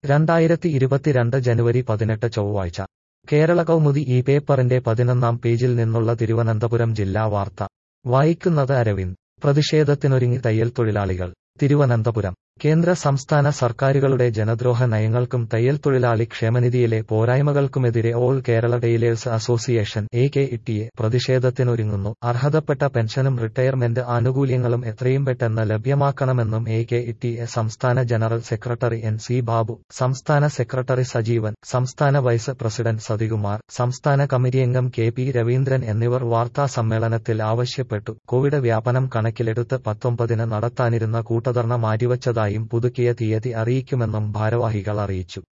രണ്ടായിരത്തി ഇരുപത്തിരണ്ട് ജനുവരി പതിനെട്ട് ചൊവ്വാഴ്ച കേരള കൗമുദി ഈ പേപ്പറിന്റെ പതിനൊന്നാം പേജിൽ നിന്നുള്ള തിരുവനന്തപുരം ജില്ലാ വാർത്ത വായിക്കുന്നത് അരവിന്ദ് പ്രതിഷേധത്തിനൊരുങ്ങി തയ്യൽ തൊഴിലാളികൾ തിരുവനന്തപുരം കേന്ദ്ര സംസ്ഥാന സർക്കാരുകളുടെ ജനദ്രോഹ നയങ്ങൾക്കും തയ്യൽ തൊഴിലാളി ക്ഷേമനിധിയിലെ പോരായ്മകൾക്കുമെതിരെ all Kerala tailors association A K ഇട്ടിയെ പ്രതിഷേധത്തിനൊരുങ്ങുന്നു അർഹതപ്പെട്ട പെൻഷനും റിട്ടയർമെന്റ് ആനുകൂല്യങ്ങളും എത്രയും പെട്ടെന്ന് ലഭ്യമാക്കണമെന്നും എ കെ ഇട്ടിഎ സംസ്ഥാന general secretary N C Babu സംസ്ഥാന സെക്രട്ടറി സജീവൻ സംസ്ഥാന വൈസ് പ്രസിഡന്റ് സതികുമാർ സംസ്ഥാന കമ്മിറ്റി അംഗം കെ പി രവീന്ദ്രൻ എന്നിവർ വാർത്താ സമ്മേളനത്തിൽ ആവശ്യപ്പെട്ടു കോവിഡ് വ്യാപനം കണക്കിലെടുത്ത് പത്തൊമ്പതിന് നടത്താനിരുന്ന കൂട്ടധർണ മാറ്റിവച്ചതായും പുതുക്കിയ തീയതി അറിയിക്കുമെന്നും ഭാരവാഹികൾ അറിയിച്ചു